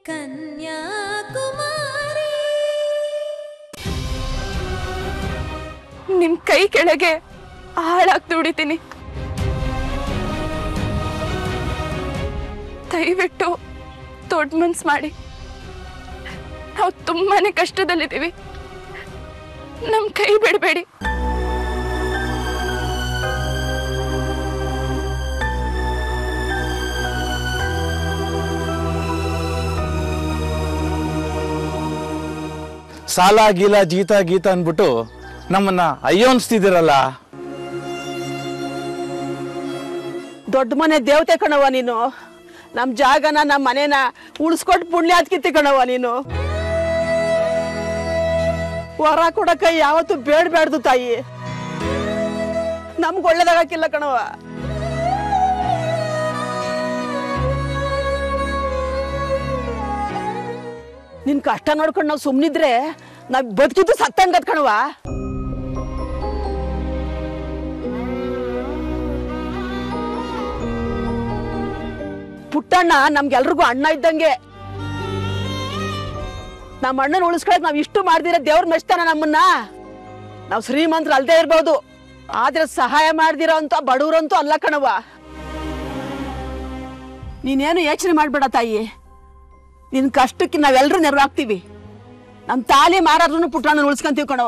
ಕನ್ಯಾಕುಮಾರಿ ನಿಮ್ ಕೈ ಕೆಳಗೆ ಹಾಳಾಗಿ ದುಡಿತೀನಿ ದಯವಿಟ್ಟು ದೊಡ್ಡ ಮನ್ಸ್ ಮಾಡಿ ನಾವು ತುಂಬಾನೇ ಕಷ್ಟದಲ್ಲಿದ್ದೀವಿ ನಮ್ ಕೈ ಬಿಡಬೇಡಿ ಸಾಲ ಗೀಲ ಜೀತ ಗೀತ ಅಂದ್ಬಿಟ್ಟು ನಮ್ಮನ್ನ ಅಯ್ಯೋ ಅನ್ಸ್ತಿದ್ದೀರಲ್ಲ ದೊಡ್ಡ ಮನೆ ದೇವತೆ ಕಣವ ನೀನು ನಮ್ಮ ಜಾಗನ ನಮ್ಮ ಮನೇನ ಉಳಿಸ್ಕೊಟ್ಟು ಪುಣ್ಯಾತ್ಕಿತ್ತಿ ಕಣವ ನೀನು ವರ ಕೊಡಕ ಯಾವತ್ತು ಬೇಡಬೇಡ್ದು ತಾಯಿ ನಮ್ಗೆ ಒಳ್ಳೇದಾಗಕ್ಕಿಲ್ಲ ಕಣವ ನಿನ್ ಕಷ್ಟ ನೋಡ್ಕೊಂಡು ನಾವು ಸುಮ್ಮನಿದ್ರೆ ನಾವ್ ಬದುಕಿದ್ದು ಸತ್ತಂಗದ್ ಕಣವ ಪುಟ್ಟಣ್ಣ ನಮ್ಗೆಲ್ರಿಗೂ ಅಣ್ಣ ಇದ್ದಂಗೆ ನಮ್ಮ ಅಣ್ಣನ ಉಳಿಸ್ಕೊಳಕ್ ನಾವ್ ಇಷ್ಟು ಮಾಡ್ದಿರ ದೇವ್ರ ಮೆಚ್ತಾನ ನಮ್ಮನ್ನ ನಾವು ಶ್ರೀಮಂತರು ಅಲ್ದೇ ಇರ್ಬೋದು ಆದ್ರೆ ಸಹಾಯ ಮಾಡ್ದಿರೋ ಅಂತ ಬಡವ್ರಂತೂ ಅಲ್ಲ ಕಣವ ನೀನೇನು ಯೋಚನೆ ಮಾಡ್ಬೇಡ ತಾಯಿ ನಿನ್ ಕಷ್ಟಕ್ಕೆ ನಾವೆಲ್ಲರೂ ನೆರವಾಗ್ತೀವಿ ನಮ್ ತಾಲಿ ಮಾರಾದ್ರೂ ಪುಟ್ಟಣ್ಣನ ಉಳಿಸ್ಕೊಂತೀವಿ ಕಣವ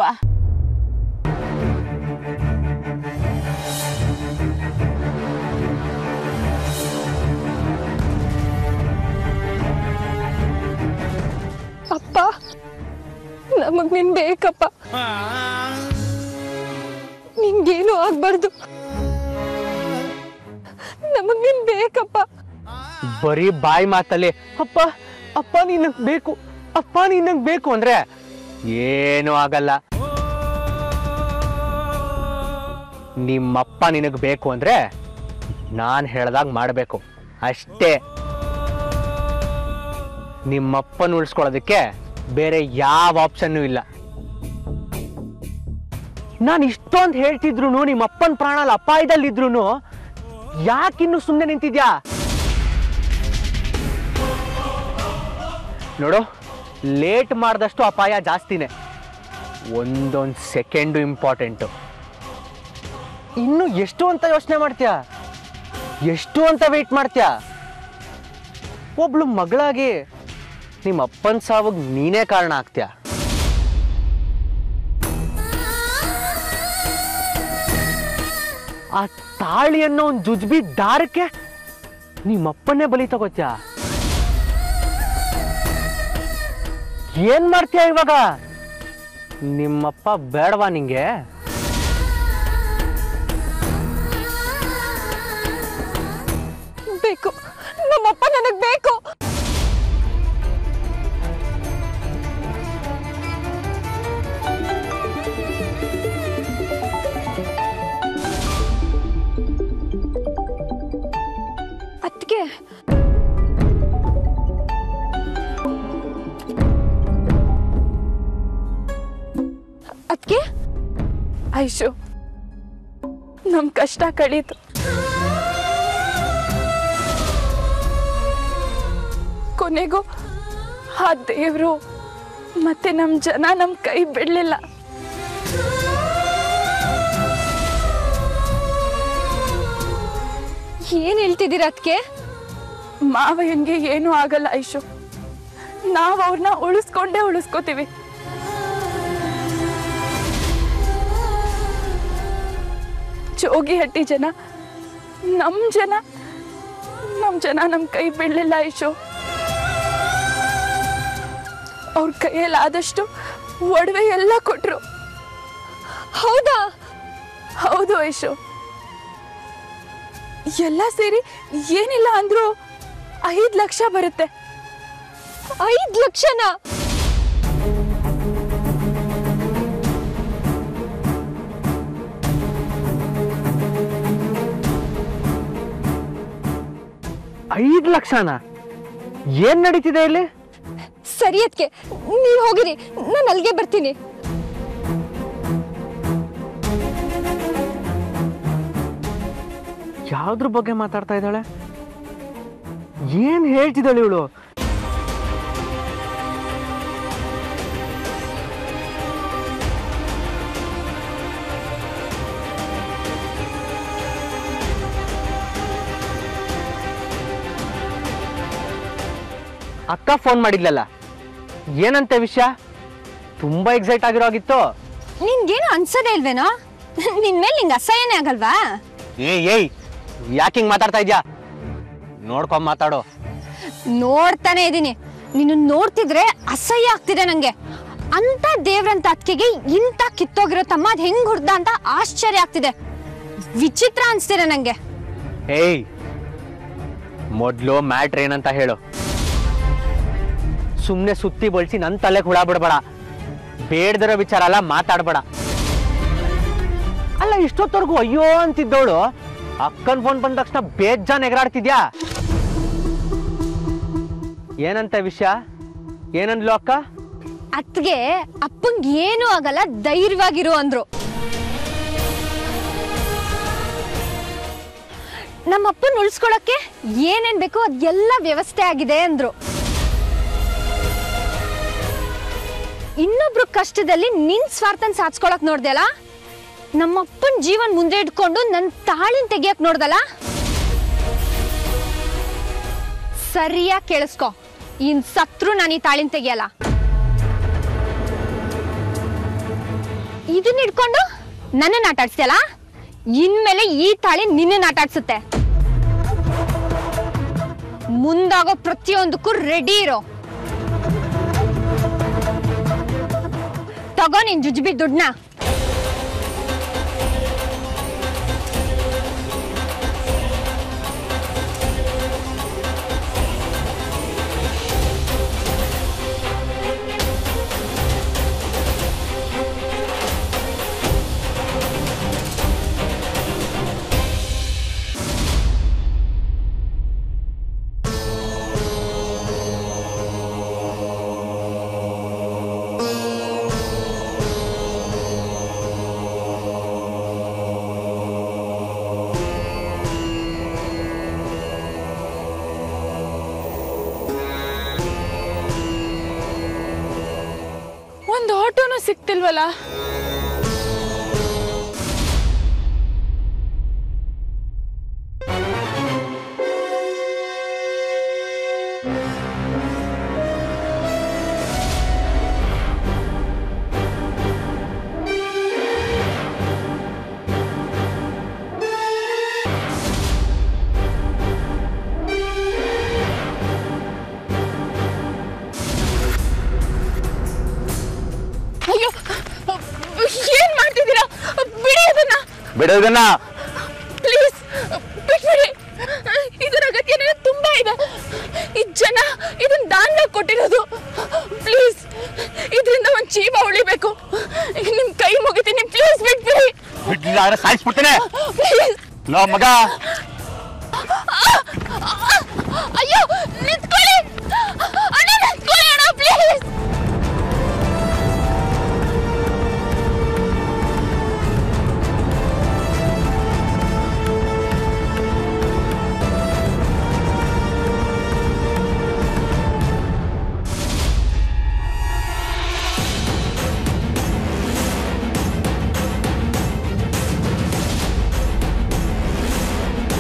ಅಪ್ಪ ನಮಗ್ ನೀನ್ ಬೇಕಪ್ಪ ನಿಂಗೇನು ಆಗ್ಬಾರ್ದು ನಮಗ್ ನೀನ್ ಬೇಕಪ್ಪ ಬರೀ ಬಾಯಿ ಮಾತಲ್ಲಿ ಅಪ್ಪ ಅಪ್ಪ ನಿನಗ್ ಬೇಕು ಅಪ್ಪ ನಿನಗ್ ಬೇಕು ಅಂದ್ರೆ ಏನು ಆಗಲ್ಲ ನಿಮ್ಮಪ್ಪ ನಿನಗ್ ಬೇಕು ಅಂದ್ರೆ ನಾನ್ ಹೇಳ್ದಾಗ ಮಾಡ್ಬೇಕು ಅಷ್ಟೇ ನಿಮ್ಮಪ್ಪನ ಉಳಿಸ್ಕೊಳ್ಳೋದಕ್ಕೆ ಬೇರೆ ಯಾವ ಆಪ್ಷನ್ನು ಇಲ್ಲ ನಾನು ಇಷ್ಟೊಂದು ಹೇಳ್ತಿದ್ರು ನಿಮ್ಮಪ್ಪನ ಪ್ರಾಣ ಅಲ್ಲಿ ಅಪಾಯದಲ್ಲಿದ್ರು ಯಾಕಿನ್ನು ಸುಮ್ಮನೆ ನಿಂತಿದ್ಯಾ ನೋಡು ಲೇಟ್ ಮಾಡಿದಷ್ಟು ಅಪಾಯ ಜಾಸ್ತಿನೇ ಒಂದೊಂದು ಸೆಕೆಂಡು ಇಂಪಾರ್ಟೆಂಟು ಇನ್ನು ಎಷ್ಟು ಅಂತ ಯೋಚನೆ ಮಾಡ್ತೀಯ ಎಷ್ಟು ಅಂತ ವೆಯ್ಟ್ ಮಾಡ್ತೀಯ ಒಬ್ಳು ಮಗಳಾಗಿ ನಿಮ್ಮ ಅಪ್ಪನ ಸಾವಿಗೆ ನೀನೇ ಕಾರಣ ಆಗ್ತೀಯ ಆ ತಾಳಿ ಅನ್ನೋ ಒಂದು ಜುಜ್ಬಿ ದಾರಕ್ಕೆ ನಿಮ್ಮಪ್ಪನ್ನೇ ಬಲಿ ತಗೋತ್ಯಾ ಏನ್ ಮಾಡ್ತೀಯ ಇವಾಗ ನಿಮ್ಮಪ್ಪ ಬೇಡವಾ ನಿಂಗೆ ಬೇಕು ನಮ್ಮಪ್ಪ ನನಗ್ ಬೇಕು ಅದ್ಕೆ ಅದ್ಕೆ ಐಶು ನಮ್ ಕಷ್ಟ ಕಳೀತು ಕೊನೆಗೂ ಆ ದೇವ್ರು ಮತ್ತೆ ನಮ್ ಜನ ನಮ್ ಕೈ ಬಿಡ್ಲಿಲ್ಲ ಏನ್ ಹೇಳ್ತಿದ್ದೀರ ಅದಕ್ಕೆ ಮಾವಯ್ಯನ್ಗೆ ಏನೂ ಆಗಲ್ಲ ಐಶು ನಾವ್ ಅವ್ರನ್ನ ಉಳಿಸ್ಕೊಂಡೇ ಉಳಿಸ್ಕೋತೀವಿ ಜೋಗಿಹಟ್ಟಿ ಜನ ನಮ್ ಜನ ನಮ್ ಜನ ನಮ್ ಕೈ ಬಿಡ್ಲಿಲ್ಲ ಐಶು ಅವ್ರ ಕೈಯಲ್ಲಿ ಆದಷ್ಟು ಒಡವೆ ಎಲ್ಲ ಕೊಟ್ರು ಹೌದಾ ಹೌದು ಐಶು ಎಲ್ಲ ಸೇರಿ ಏನಿಲ್ಲ ಅಂದ್ರೂ ಐದ್ ಲಕ್ಷ ಬರುತ್ತೆ ಐದ್ ಲಕ್ಷನಾ ಐದು ಲಕ್ಷನ ಏನ್ ನಡೀತಿದೆ ಇಲ್ಲಿ ಸರಿ ಅದಕ್ಕೆ ನೀವ್ ಹೋಗಿರಿ ನಾನು ಅಲ್ಲಿಗೆ ಬರ್ತೀನಿ ಯಾವ್ದ್ರ ಬಗ್ಗೆ ಮಾತಾಡ್ತಾ ಇದ್ದಾಳೆ ಏನ್ ಹೇಳ್ತಿದ್ದಾಳೆ ಇವಳು ಅಕ್ಕ ಫೋನ್ ಮಾಡಿದ್ಲಲ್ಲ ಏನಂತೆ ವಿಷಯ ತುಂಬಾ ಎಕ್ಸೈಟ್ ಆಗಿರೋ ಆಗಿತ್ತು ನಿನ್ಗೇನು ಅನ್ಸದೇ ಇಲ್ವೇನೋ ನಿನ್ ಮೇಲೆ ನಿಂಗೆ ಅಸಹ್ಯನೇ ಆಗಲ್ವಾ ಏಯ್ ಏಯ್ ಯಾಕೆ ಹಿಂಗ್ ಮಾತಾಡ್ತಾ ಇದ್ಯಾ ನೋಡ್ಕೊಂಡ್ ಮಾತಾಡು ನೋಡ್ತಾನೆ ಇದೀನಿ ನೀನು ನೋಡ್ತಿದ್ರೆ ಅಸಹ್ಯ ಆಗ್ತಿದೆ ನಂಗೆ ಅಂತ ದೇವ್ರಂತ ಅತ್ಕೆಗೆ ಇಂತ ಕಿತ್ತೋಗಿರೋ ತಮ್ಮ ಅದ್ ಹೆಂಗ್ ಹುಡ್ದ ಅಂತ ಆಶ್ಚರ್ಯ ಆಗ್ತಿದೆ ವಿಚಿತ್ರ ಅನ್ಸ್ತಿದೆ ನಂಗೆ ಏಯ್ ಮೊದ್ಲು ಮ್ಯಾಟ್ರ್ ಏನಂತ ಹೇಳು ಸುಮ್ನೆ ಸುತ್ತಿ ಬಳಸಿ ನನ್ ತಲೆಗೆ ಹುಳ ಬಿಡ್ಬೇಡ ಬೇಡದಿರೋ ವಿಚಾರ ಎಲ್ಲ ಮಾತಾಡ್ಬೇಡ ಅಲ್ಲ ಇಷ್ಟೊತ್ತವರೆಗೂ ಅಯ್ಯೋ ಅಂತಿದ್ದವಳು ಅಕ್ಕನ್ ಫೋನ್ ಬಂದ ತಕ್ಷಣ ಬೇಜಾನ್ ಎಗರಾಡ್ತಿದ್ಯಾ ಏನಂತ ವಿಷಯ ಏನಂದ್ಲು ಅಕ್ಕ ಅತ್ಗೆ ಅಪ್ಪಂಗ್ ಏನೂ ಆಗಲ್ಲ ಧೈರ್ಯವಾಗಿರು ಅಂದ್ರು ನಮ್ಮ ಅಪ್ಪನ್ ಉಳಿಸ್ಕೊಳಕ್ಕೆ ಏನೇನ್ ಬೇಕೋ ಅದೆಲ್ಲ ವ್ಯವಸ್ಥೆ ಆಗಿದೆ ಅಂದ್ರು ಇನ್ನೊಬ್ರು ಕಷ್ಟದಲ್ಲಿ ನಿನ್ ಸ್ವಾರ್ಥನ್ ಸಾಧಿಸ್ಕೊಳಕ್ ನೋಡ್ದಲ್ಲ ನಮ್ಮಪ್ಪನ್ ಜೀವನ್ ಮುಂದೆ ಇಟ್ಕೊಂಡು ನನ್ ತಾಳಿನ ತೆಗಿಯಕ್ ನೋಡ್ದಲ್ಲ ಸರಿಯಾಗಿ ಕೇಳಿಸ್ಕೊ ಇನ್ ಸತ್ರು ನಾನು ಈ ತಾಳಿನ ತೆಗಿಯಲ್ಲ ಇದನ್ನ ಇಟ್ಕೊಂಡು ನನ್ನನ್ನ ಆಟ ಆಡ್ಸ್ತೀಯಲ್ಲ ಇನ್ಮೇಲೆ ಈ ತಾಳಿ ನಿನ್ನ ಆಟ ಆಡ್ಸುತ್ತೆ ಮುಂದಾಗೋ ಪ್ರತಿಯೊಂದಕ್ಕೂ ರೆಡಿ ಇರೋ ತಗೋ ನಿನ್ ಜುಜ್ಬಿ ದುಡ್ಡನ್ನ ಒಂದು ಆಟೋನು ಸಿಕ್ತಿಲ್ವಲ್ಲ ಅಯ್ಯೋ ಏನ್ ಮಾಡ್ತಿದ್ದೀರಾ ಬಿಡಿ ಅದನ್ನ ಬಿಡೋದನ್ನ ಪ್ಲೀಸ್ ಬಿಟ್ಬಿಡಿ ಇದರ ಅಗತ್ಯ ನನಗೆ ತುಂಬಾ ಇದೆ ಈ ಜನ ಇದನ್ನ ದಾನ ಕೊಟ್ಟಿರೋದು ಪ್ಲೀಸ್ ಇದರಿಂದ ಒಂದ್ ಜೀವ ಉಳಿಬೇಕು ನಿಮ್ ಕೈ ಮುಗಿತೀನಿ ಪ್ಲೀಸ್ ಬಿಟ್ಬಿಡಿ ಬಿಡ್ಲಿಲ್ಲ ಅಂದ್ರೆ ಸಾಯಿಸ್ಬಿಡ್ತೇನೆ ಪ್ಲೀಸ್ ಲೋ ಮಗ ಅಯ್ಯೋ ನಿಂತ್ಕೊಳ್ಳಿ ಅಣ್ಣ ನಿಂತ್ಕೊಳ್ಳಿ ಅಣ್ಣ ಪ್ಲೀಸ್ ಆ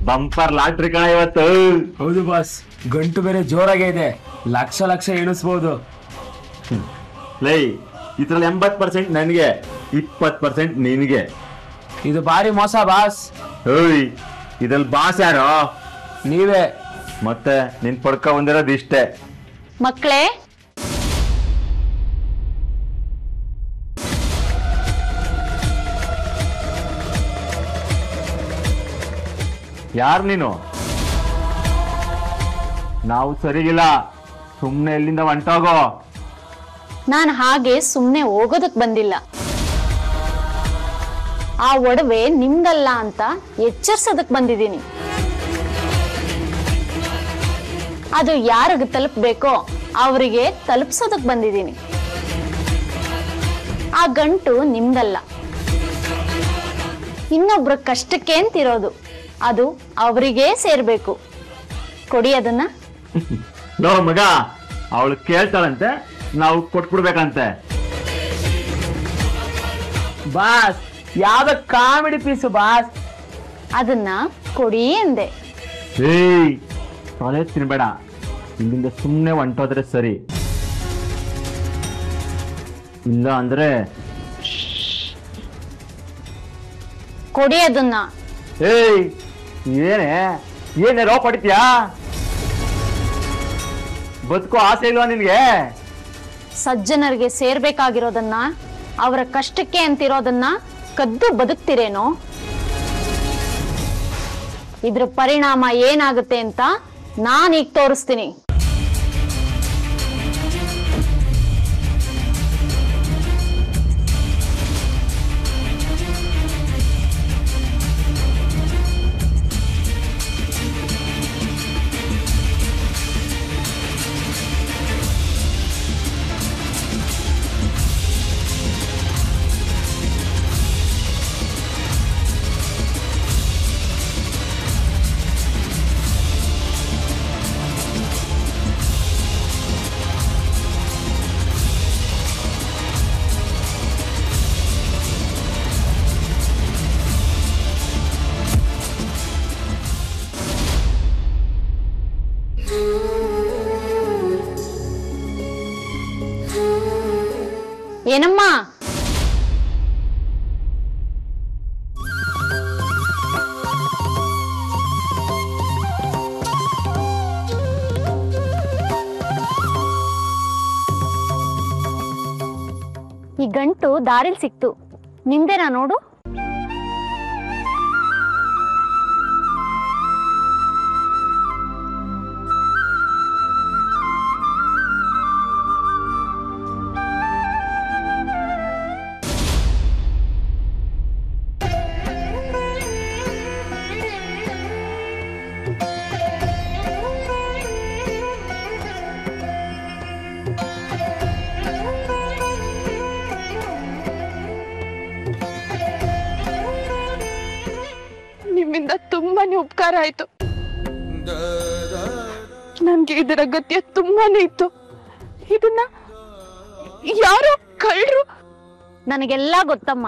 ಬಂಪರ್ ಲಾಟ್ರಿ ಕಣ ಇವತ್ತು ಹೌದು ಬಾಸ್ ಗಂಟು ಬೇರೆ ಜೋರಾಗೆ ಇದೆ ಲಕ್ಷ ಲಕ್ಷ ಎಣಿಸ್ಬೋದು ಲೈ ಇದ್ರಲ್ಲಿ ಎಂಬತ್ ಪರ್ಸೆಂಟ್ ನನಗೆ ಇಪ್ಪತ್ ಪರ್ಸೆಂಟ್ ನಿನಗೆ ಇದು ಭಾರಿ ಮೋಸ ಬಾಸ್ ಓಯ್ ಇದ್ರಲ್ಲಿ ಬಾಸ್ ಯಾರೋ ನೀವೇ ಮತ್ತೆ ನಿನ್ ಪಡ್ಕ ಬಂದಿರೋದು ಇಷ್ಟೇ ಮಕ್ಕಳೇ ಯಾರು ನೀನು ನಾವು ಸರಿಗಿಲ್ಲ ಸುಮ್ನೆ ಎಲ್ಲಿಂದ ಹೊಂಟೋಗೋ ನಾನು ಹಾಗೆ ಸುಮ್ಮನೆ ಹೋಗೋದಕ್ ಬಂದಿಲ್ಲ ಆ ಒಡವೆ ನಿಮ್ದಲ್ಲ ಅಂತ ಎಚ್ಚರಿಸೋದಕ್ ಬಂದಿದ್ದೀನಿ ಅದು ಯಾರಿಗೆ ತಲುಪಬೇಕೋ ಅವರಿಗೆ ತಲುಪಿಸೋದಕ್ ಬಂದಿದ್ದೀನಿ ಆ ಗಂಟು ನಿಮ್ದಲ್ಲ ಇನ್ನೊಬ್ರ ಕಷ್ಟಕ್ಕೆ ಅಂತಿರೋದು ಅದು ಅವರಿಗೇ ಸೇರ್ಬೇಕು ಕೊಡಿ ಅದನ್ನ ಲೋ ಮಗ ಅವಳು ಕೇಳ್ತಾಳಂತೆ ನಾವು ಕೊಟ್ಬಿಡ್ಬೇಕಂತೆ ಬಾಸ್ ಯಾವ್ದೋ ಕಾಮಿಡಿ ಪೀಸು ಬಾಸ್ ಅದನ್ನ ಕೊಡಿ ಎಂದೆ ಏಯ್ ತಲೆ ತಿನ್ಬೇಡ ಇಲ್ಲಿಂದ ಸುಮ್ಮನೆ ಹೊಂಟೋದ್ರೆ ಸರಿ ಇಲ್ಲ ಅಂದ್ರೆ ಕೊಡಿ ಅದನ್ನ ಏಯ್ ಏನೇ ಏನೇ ರೋಪ್ ಹೊಡಿತೀಯಾ ಬದುಕೋ ಆಸೆ ಇಲ್ವಾ ನಿನ್ಗೆ ಸಜ್ಜನರಿಗೆ ಸೇರ್ಬೇಕಾಗಿರೋದನ್ನ ಅವರ ಕಷ್ಟಕ್ಕೆ ಅಂತಿರೋದನ್ನ ಕದ್ದು ಬದುಕ್ತಿರೇನೋ ಇದ್ರ ಪರಿಣಾಮ ಏನಾಗುತ್ತೆ ಅಂತ ನಾನೀಗ ತೋರಿಸ್ತೀನಿ ಏನಮ್ಮ ಈ ಗಂಟು ದಾರಿಲ್ ಸಿಕ್ತು ನಿಮ್ದೇನಾ ನೋಡು ನಿಮ್ಮಿಂದ ತುಂಬಾನೇ ಉಪಕಾರ ಆಯ್ತು ನನ್ಗೆ ಇದರ ಅಗತ್ಯ ತುಂಬಾನೇ ಇತ್ತು ಇದನ್ನ ಯಾರೋ ಕಳ್ಳರು ನನಗೆಲ್ಲ ಗೊತ್ತಮ್ಮ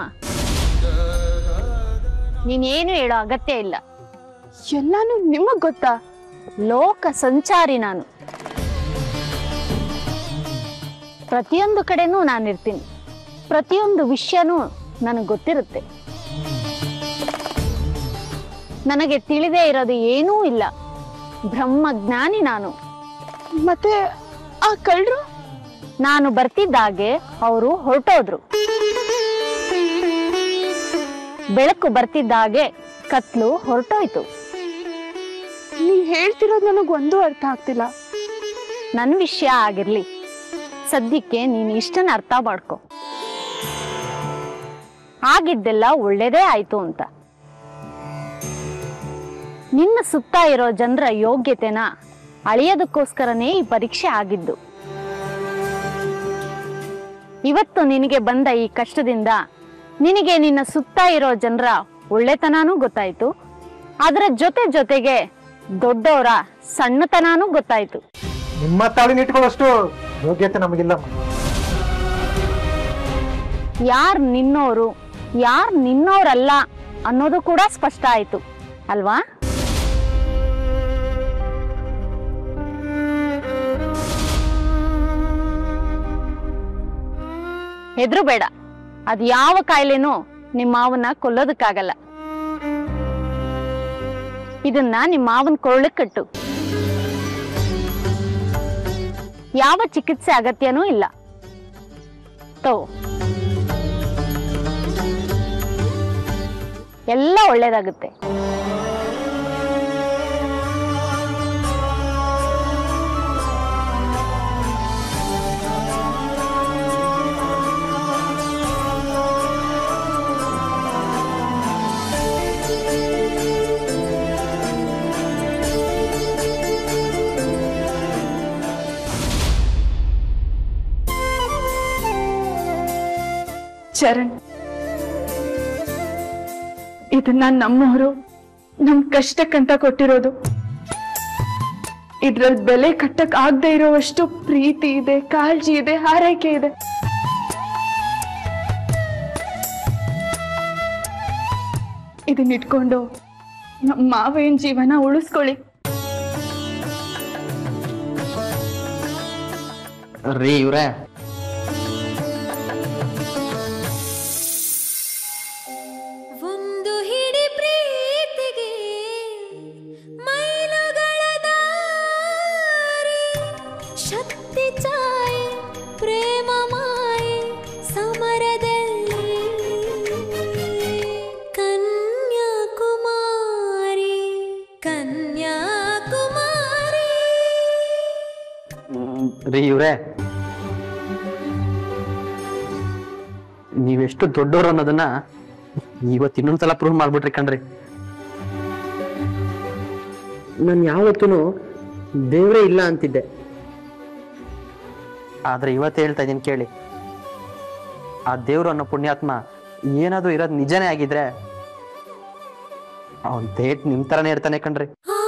ನೀನೇನು ಹೇಳೋ ಅಗತ್ಯ ಇಲ್ಲ ಎಲ್ಲಾನು ನಿಮಗ್ ಗೊತ್ತಾ ಲೋಕ ಸಂಚಾರಿ ನಾನು ಪ್ರತಿಯೊಂದು ಕಡೆನೂ ನಾನಿರ್ತೀನಿ ಪ್ರತಿಯೊಂದು ವಿಷಯನೂ ನನಗೆ ಗೊತ್ತಿರುತ್ತೆ ನನಗೆ ತಿಳಿದೇ ಇರೋದು ಏನೂ ಇಲ್ಲ ಬ್ರಹ್ಮಜ್ಞಾನಿ ನಾನು ಮತ್ತೆ ಆ ಕಳ್ಳರು ನಾನು ಬರ್ತಿದ್ದಾಗೆ ಅವರು ಹೊರಟೋದ್ರು ಬೆಳಕು ಬರ್ತಿದ್ದಾಗೆ ಕತ್ಲು ಹೊರಟೋಯ್ತು ನೀವ್ ಹೇಳ್ತಿರೋದು ನನಗ್ ಒಂದು ಅರ್ಥ ಆಗ್ತಿಲ್ಲ ನನ್ನ ವಿಷಯ ಆಗಿರ್ಲಿ ಸದ್ಯಕ್ಕೆ ನೀನು ಇಷ್ಟನ್ನ ಅರ್ಥ ಮಾಡ್ಕೊ ಆಗಿದ್ದೆಲ್ಲ ಒಳ್ಳೇದೇ ಆಯ್ತು ಅಂತ ನಿನ್ನ ಸುತ್ತ ಇರೋ ಜನರ ಯೋಗ್ಯತೆನ ಅಳಿಯೋದಕ್ಕೋಸ್ಕರನೇ ಈ ಪರೀಕ್ಷೆ ಆಗಿದ್ದು ಇವತ್ತು ನಿನಗೆ ಬಂದ ಈ ಕಷ್ಟದಿಂದ ನಿನಗೆ ನಿನ್ನ ಸುತ್ತ ಇರೋ ಜನರ ಒಳ್ಳೆತನಾನೂ ಗೊತ್ತಾಯ್ತು ಅದರ ಜೊತೆ ಜೊತೆಗೆ ದೊಡ್ಡವರ ಸಣ್ಣತನಾನೂ ಗೊತ್ತಾಯ್ತು ನಿಮ್ಮ ತಾಳಿನ ಇಟ್ಕೊಳ್ಳೋಷ್ಟು ಯೋಗ್ಯತೆ ನಮಗಿಲ್ಲಮ್ಮ ಯಾರ್ ನಿನ್ನೋರು ಯಾರ್ ನಿನ್ನೋರಲ್ಲ ಅನ್ನೋದು ಕೂಡ ಸ್ಪಷ್ಟ ಆಯ್ತು ಅಲ್ವಾ ಹೆದ್ರು ಬೇಡ ಅದ್ ಯಾವ ಕಾಯಿಲೆನೂ ನಿಮ್ಮ ಮಾವನ್ನ ಕೊಲ್ಲೋದಕ್ಕಾಗಲ್ಲ ಇದನ್ನ ನಿಮ್ಮ ಮಾವನ್ ಕೊಳ್ಳಕ್ ಕಟ್ಟು ಯಾವ ಚಿಕಿತ್ಸೆ ಅಗತ್ಯನೂ ಇಲ್ಲ ತಗೋ ಎಲ್ಲ ಒಳ್ಳೇದಾಗುತ್ತೆ ಚರಣ್ ಇದನ್ನ ನಮ್ಮವರು ನಮ್ ಕಷ್ಟಕ್ಕಂತ ಕೊಟ್ಟಿರೋದು ಇದ್ರಲ್ಲಿ ಬೆಲೆ ಕಟ್ಟಕ್ ಆಗದೆ ಇರೋವಷ್ಟು ಪ್ರೀತಿ ಇದೆ ಕಾಳಜಿ ಇದೆ ಹಾರೈಕೆ ಇದೆ ಇದನ್ನ ಇಟ್ಕೊಂಡು ನಮ್ಮ ಮಾವೇನ್ ಜೀವನ ಉಳಿಸ್ಕೊಳ್ಳಿ ರೀ ಇವ್ರೆ ಒಂದು ಹಿಡಿ ಪ್ರೀತಿಗೆ ಮೈಲುಗಳ ದಾರಿ ಶಕ್ತಿ ಛಾಯೆ ಪ್ರೇಮ ಮಾಯೆ ಸಮರದಲ್ಲಿ ಕನ್ಯಾಕುಮಾರಿ ಕನ್ಯಾಕುಮಾರಿ ರೀ ಇವ್ರೆ ನೀವೆಷ್ಟು ದೊಡ್ಡವ್ರು ಅನ್ನೋದನ್ನ ಇವತ್ತು ಇನ್ನೊಂದ್ಸಲ ಪ್ರೂವ್ ಮಾಡ್ಬಿಟ್ರಿ ಕಣ್ರಿ ನಾನು ಯಾವತ್ತೂ ದೇವ್ರೇ ಇಲ್ಲ ಅಂತಿದ್ದೆ ಆದ್ರೆ ಇವತ್ತು ಹೇಳ್ತಾ ಇದೀನಿ ಕೇಳಿ ಆ ದೇವ್ರು ಅನ್ನೋ ಪುಣ್ಯಾತ್ಮ ಏನಾದ್ರೂ ಇರೋದು ನಿಜನೇ ಆಗಿದ್ರೆ ಅವನ್ ಡೇಟ್ ನಿಮ್ ತರನೇ ಇರ್ತಾನೆ ಕಣ್ರಿ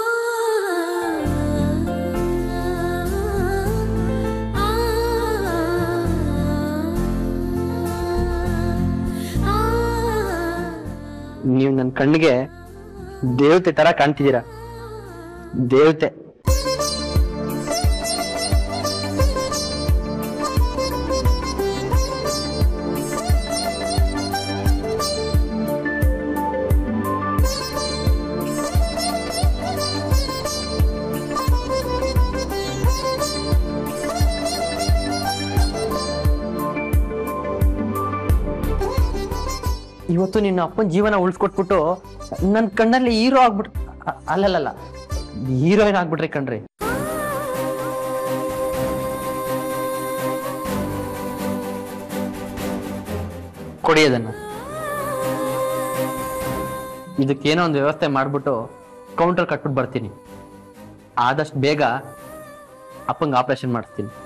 ನೀವು ನನ್ನ ಕಣ್ಣಿಗೆ ದೇವತೆ ತರ ಕಾಣ್ತಿದ್ದೀರಾ ದೇವತೆ ಇವತ್ತು ನಿನ್ನ ಅಪ್ಪನ ಜೀವನ ಉಳಿಸ್ಕೊಟ್ಬಿಟ್ಟು ನನ್ನ ಕಣ್ಣಲ್ಲಿ ಹೀರೋ ಆಗ್ಬಿಟ್ ಅ- ಅಲ್ಲಲ್ಲಲ್ಲ ಹೀರೋಯಿನ್ ಆಗ್ಬಿಟ್ರಿ ಕಣ್ರಿ ಕೊಡಿ ಅದನ್ನ ಇದಕ್ಕೇನೋ ಒಂದು ವ್ಯವಸ್ಥೆ ಮಾಡ್ಬಿಟ್ಟು ಕೌಂಟರ್ ಕಟ್ಬಿಟ್ಟು ಬರ್ತೀನಿ ಆದಷ್ಟು ಬೇಗ ಅಪ್ಪಂಗೆ ಆಪರೇಷನ್ ಮಾಡಿಸ್ತೀನಿ